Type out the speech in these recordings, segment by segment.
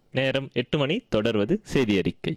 நேரம் எட்டு மணி தொடர்வது செய்தி அறிக்கை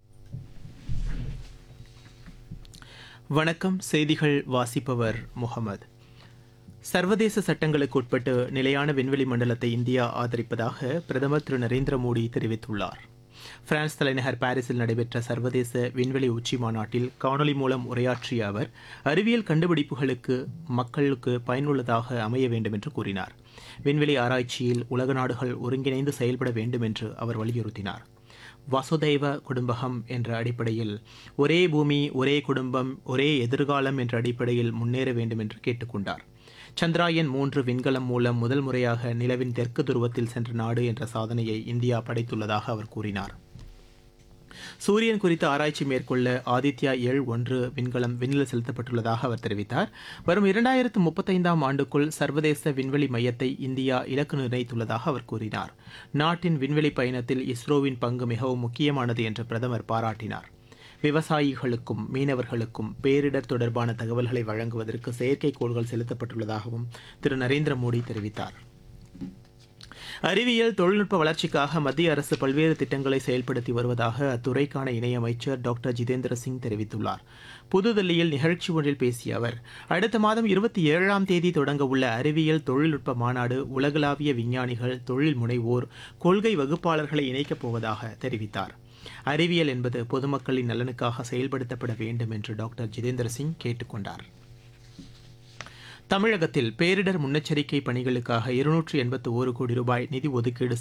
வணக்கம் செய்திகள் வாசிப்பவர் முகமது சர்வதேச சட்டங்களுக்கு உட்பட்டு நிலையான விண்வெளி மண்டலத்தை இந்தியா ஆதரிப்பதாக பிரதமர் திரு நரேந்திர மோடி தெரிவித்துள்ளார் பிரான்ஸ் தலைநகர் பாரிஸில் நடைபெற்ற சர்வதேச விண்வெளி உச்சி மாநாட்டில் காணொலி மூலம் உரையாற்றிய அவர் அறிவியல் கண்டுபிடிப்புகளுக்கு மக்களுக்கு பயனுள்ளதாக அமைய வேண்டும் என்று கூறினார் விண்வெளி ஆராய்ச்சியில் உலக நாடுகள் ஒருங்கிணைந்து செயல்பட வேண்டும் என்று அவர் வலியுறுத்தினார் வசுதைவ குடும்பகம் என்ற அடிப்படையில் ஒரே பூமி ஒரே குடும்பம் ஒரே எதிர்காலம் என்ற அடிப்படையில் முன்னேற வேண்டும் என்று கேட்டுக்கொண்டார் சந்திராயன் மூன்று விண்கலம் மூலம் முதல் முறையாக நிலவின் தெற்கு துருவத்தில் சென்ற நாடு என்ற சாதனையை இந்தியா படைத்துள்ளதாக அவர் கூறினார் சூரியன் குறித்த ஆராய்ச்சி மேற்கொள்ள ஆதித்யா ஏழ் ஒன்று விண்கலம் விண்ணில் செலுத்தப்பட்டுள்ளதாக அவர் தெரிவித்தார் வரும் இரண்டாயிரத்து முப்பத்தைந்தாம் ஆண்டுக்குள் சர்வதேச விண்வெளி மையத்தை இந்தியா இலக்கு நிர்ணயித்துள்ளதாக அவர் கூறினார் நாட்டின் விண்வெளி பயணத்தில் இஸ்ரோவின் பங்கு மிகவும் முக்கியமானது என்று பிரதமர் பாராட்டினார் விவசாயிகளுக்கும் மீனவர்களுக்கும் பேரிடர் தொடர்பான தகவல்களை வழங்குவதற்கு செயற்கைக்கோள்கள் செலுத்தப்பட்டுள்ளதாகவும் திரு நரேந்திர மோடி தெரிவித்தார் அறிவியல் தொழில்நுட்ப வளர்ச்சிக்காக மத்திய அரசு பல்வேறு திட்டங்களை செயல்படுத்தி வருவதாக அத்துறைக்கான இணையமைச்சர் டாக்டர் ஜிதேந்திர சிங் தெரிவித்துள்ளார் புதுதில்லியில் நிகழ்ச்சி ஒன்றில் பேசிய அவர் அடுத்த மாதம் இருபத்தி ஏழாம் தேதி தொடங்க உள்ள அறிவியல் தொழில்நுட்ப மாநாடு உலகளாவிய விஞ்ஞானிகள் தொழில் முனைவோர் கொள்கை வகுப்பாளர்களை இணைக்கப் போவதாக தெரிவித்தார் அறிவியல் என்பது பொதுமக்களின் நலனுக்காக செயல்படுத்தப்பட வேண்டும் என்று டாக்டர் ஜிதேந்திர சிங் கேட்டுக்கொண்டார் தமிழகத்தில் பேரிடர் முன்னெச்சரிக்கை பணிகளுக்காக இருநூற்று எண்பத்து ஒரு கோடி ரூபாய் நிதி ஒதுக்கீடு